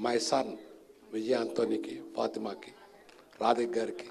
my son Vijaya ఆంటోనీకి ఫాతిమాకి రాధిక్ గారికి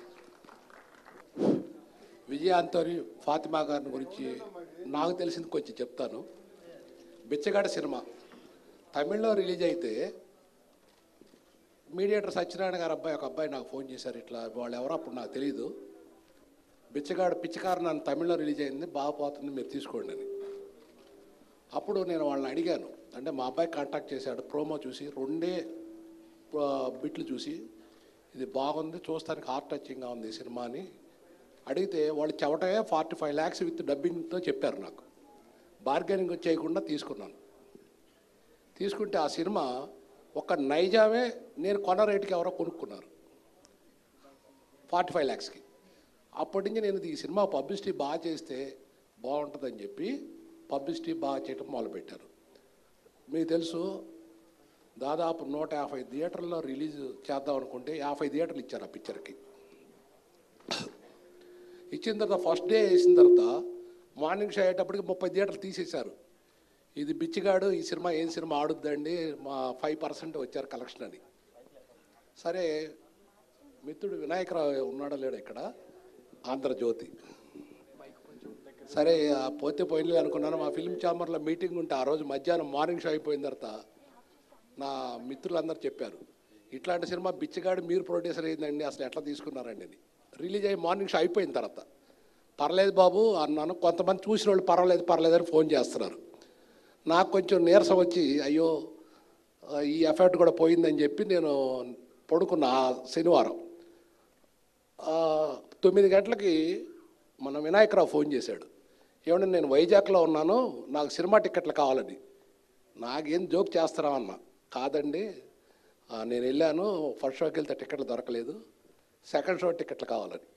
విజయ ఆంటోని ఫాతిమా గారిని గురించి నాకు తెలిసింది కొంచెం చెప్తాను బిచ్చగాడ సినిమా తమిళ్లో రిలీజ్ అయితే మీడియేటర్ సత్యనారాయణ గారు అబ్బాయి ఒక అబ్బాయి నాకు ఫోన్ చేశారు ఇట్లా వాళ్ళు ఎవరో అప్పుడు నాకు తెలియదు బిచ్చగాడు పిచ్చకారు నన్ను తమిళ్లో రిలీజ్ అయింది బాగా పోతుంది మీరు తీసుకోండి అని అప్పుడు నేను వాళ్ళని అడిగాను అంటే మా అబ్బాయి కాంటాక్ట్ చేశాడు ప్రోమో చూసి రెండే ఆ, బిట్లు చూసి ఇది బాగుంది చూస్తానికి హార్ట్ టచింగ్గా ఉంది ఈ సినిమా అని అడిగితే వాళ్ళు చెవటమే ఫార్టీ ఫైవ్ ల్యాక్స్ విత్ డబ్బింగ్తో చెప్పారు నాకు బార్గెనింగ్ చేయకుండా తీసుకున్నాను తీసుకుంటే ఆ సినిమా ఒక నైజామే నేను కొన్న రేటుకి ఎవరో కొనుక్కున్నారు ఫార్టీ ఫైవ్ ల్యాక్స్కి అప్పటి నుంచి నేను ఈ సినిమా పబ్లిసిటీ బాగా చేస్తే బాగుంటుందని చెప్పి పబ్లిసిటీ బాగా చేయటం మొదలుపెట్టారు మీకు తెలుసు దాదాపు నూట యాభై థియేటర్లో రిలీజ్ చేద్దాం అనుకుంటే యాభై థియేటర్లు ఇచ్చారు ఆ పిక్చర్కి ఇచ్చిన తర్వాత ఫస్ట్ డే వేసిన తర్వాత మార్నింగ్ షో అయ్యేటప్పటికి ముప్పై థియేటర్లు తీసేశారు ఇది బిచ్చిగాడు ఈ సినిమా ఏం సినిమా ఆడుద్దండి మా ఫైవ్ పర్సెంట్ వచ్చారు కలెక్షన్ అని సరే మిత్రుడు వినాయకరావు ఉన్నాడో లేడు ఇక్కడ ఆంధ్రజ్యోతి సరే ఆ పోతే పోయినలే అనుకున్నాను మా ఫిల్మ్ ఛాంబర్లో మీటింగ్ ఉంటే ఆ రోజు మధ్యాహ్నం మార్నింగ్ షో అయిపోయిన తర్వాత నా మిత్రులందరూ చెప్పారు ఇట్లాంటి సినిమా బిచ్చగాడు మీరు ప్రొడ్యూసర్ అయిందండి అసలు ఎట్లా తీసుకున్నారండి అని రిలీజ్ అయ్యి మార్నింగ్ షో అయిపోయిన తర్వాత పర్లేదు బాబు అన్నాను కొంతమంది చూసిన వాళ్ళు పర్వాలేదు పర్లేదు అని ఫోన్ చేస్తున్నారు నాకు కొంచెం నీరసం వచ్చి అయ్యో ఆ, ఈ ఎఫెక్ట్ కూడా పోయిందని చెప్పి నేను పడుకున్న ఆ శనివారం ఆ, తొమ్మిది గంటలకి మన వినాయకరావు ఫోన్ చేశాడు ఏమంటే నేను వైజాగ్లో ఉన్నాను నాకు సినిమా టికెట్లు కావాలని నాకేం జోక్ చేస్తారా అన్న కాదండి ఆ, నేను వెళ్ళాను ఫస్ట్ షోకి వెళ్తే టికెట్లు దొరకలేదు సెకండ్ షో టికెట్లు కావాలని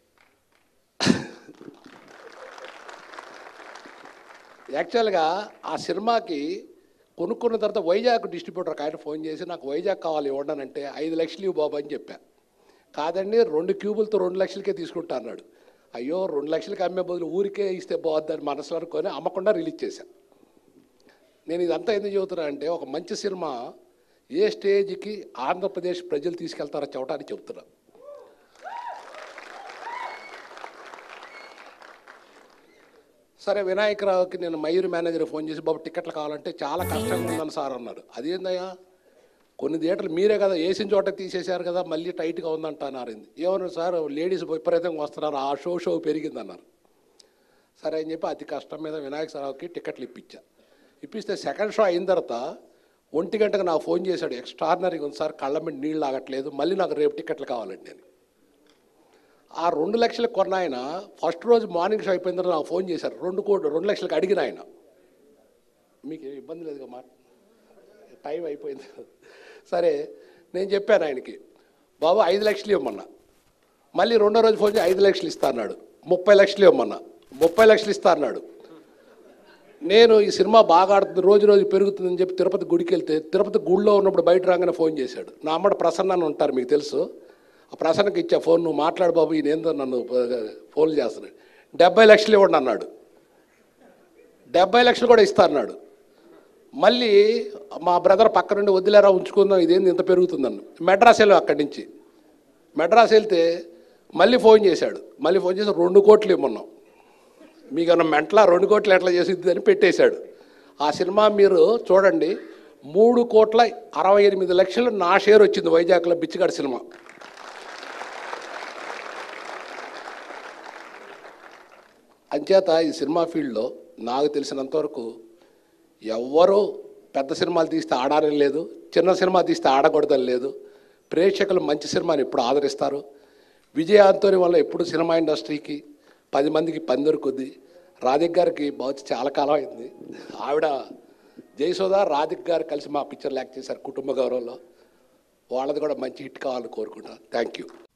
యాక్చువల్గా ఆ సినిమాకి కొనుక్కున్న తర్వాత వైజాగ్ డిస్ట్రిబ్యూటర్ ఒక ఆయన ఫోన్ చేసి నాకు వైజాగ్ కావాలి ఇవ్వండి అంటే ఐదు లక్షలు ఇవ్వు బాబు అని చెప్పా కాదండి రెండు క్యూబులతో రెండు లక్షలకే తీసుకుంటా అన్నాడు అయ్యో రెండు లక్షలకి అమ్మే బదులు ఊరికే ఇస్తే బాగుద్దని మనసులో అనుకొని అమ్మకుండా రిలీజ్ చేశాను నేను ఇదంతా ఎందుకు చెబుతున్నా అంటే ఒక మంచి సినిమా ఏ స్టేజ్కి ఆంధ్రప్రదేశ్ ప్రజలు తీసుకెళ్తారో చెప్పడానికి చెప్తున్నా సరే వినాయకరావుకి నేను మయూరి మేనేజర్ ఫోన్ చేసి బాబు టికెట్లు కావాలంటే చాలా కష్టంగా ఉందని సార్ అన్నారు అదేందయ్యా కొన్ని థియేటర్లు మీరే కదా వేసిన చోట తీసేశారు కదా మళ్ళీ టైట్గా ఉందంటున్నారు ఏమన్నారు సార్ లేడీస్ విపరీతంగా వస్తున్నారు ఆ షో షో పెరిగిందన్నారు సరే అని చెప్పి అతి కష్టం మీద వినాయక సరావుకి టికెట్లు ఇప్పించా ఇప్పిస్తే సెకండ్ షో అయిన తర్వాత ఒంటి గంటకు నాకు ఫోన్ చేశాడు ఎక్స్ట్రాడినరీగా ఉంది సార్ కళ్ళ మీద నీళ్ళు ఆగట్లేదు మళ్ళీ నాకు రేపు టికెట్లు కావాలండి అని ఆ రెండు లక్షలకు కొన్న ఆయన ఫస్ట్ రోజు మార్నింగ్ షో అయిపోయిన తర్వాత నాకు ఫోన్ చేశారు రెండు కోట్లు రెండు లక్షలకు అడిగిన ఆయన మీకు ఏం ఇబ్బంది లేదుగా మాట టైం అయిపోయింది సరే నేను చెప్పాను ఆయనకి బాబు ఐదు లక్షలు ఇవ్వమన్నా మళ్ళీ రెండో రోజు ఫోన్ చేసి ఐదు లక్షలు ఇస్తా అన్నాడు ముప్పై లక్షలు ఇవ్వమన్నా ముప్పై లక్షలు ఇస్తా అన్నాడు నేను ఈ సినిమా బాగా ఆడుతుంది రోజు రోజు పెరుగుతుందని చెప్పి తిరుపతి గుడికి వెళ్తే తిరుపతి గుడిలో ఉన్నప్పుడు బయట రాగానే ఫోన్ చేశాడు నా అమ్మడు ప్రసన్న అని ఉంటారు మీకు తెలుసు ఆ ప్రసన్నకి ఇచ్చా ఫోన్ నువ్వు మాట్లాడు బాబు ఈయన ఏందో నన్ను ఫోన్ చేస్తున్నాడు డెబ్బై లక్షలు ఇవ్వండి అన్నాడు డెబ్బై లక్షలు కూడా ఇస్తా అన్నాడు మళ్ళీ మా బ్రదర్ పక్క నుండి వదిలేరా ఉంచుకుందాం ఇదేంది ఇంత పెరుగుతుందన్న మెడ్రాస్ వెళ్ళాం అక్కడి నుంచి మెడ్రాస్ వెళ్తే మళ్ళీ ఫోన్ చేశాడు మళ్ళీ ఫోన్ చేసి రెండు కోట్లు ఇమ్మన్నాం మీకు అన్న మెంటలా రెండు కోట్లు ఎట్లా చేసిద్ది అని పెట్టేశాడు ఆ సినిమా మీరు చూడండి మూడు కోట్ల అరవై ఎనిమిది లక్షలు నా షేర్ వచ్చింది వైజాగ్లో బిచ్చిగాడి సినిమా అంచేత ఈ సినిమా ఫీల్డ్లో నాకు తెలిసినంతవరకు ఎవ్వరూ పెద్ద సినిమాలు తీస్తే ఆడాలని లేదు చిన్న సినిమా తీస్తే ఆడకూడదని లేదు ప్రేక్షకులు మంచి సినిమాని ఎప్పుడు ఆదరిస్తారు విజయ ఆంతోని వల్ల ఎప్పుడు సినిమా ఇండస్ట్రీకి పది మందికి పని దొరుకుద్ది రాధిక్ గారికి బహుశా చాలా కాలం అయింది ఆవిడ జయసోద రాధిక్ గారు కలిసి మా పిక్చర్ యాక్ట్ చేశారు కుటుంబ గౌరవంలో వాళ్ళది కూడా మంచి హిట్ కావాలని కోరుకుంటా థ్యాంక్ యూ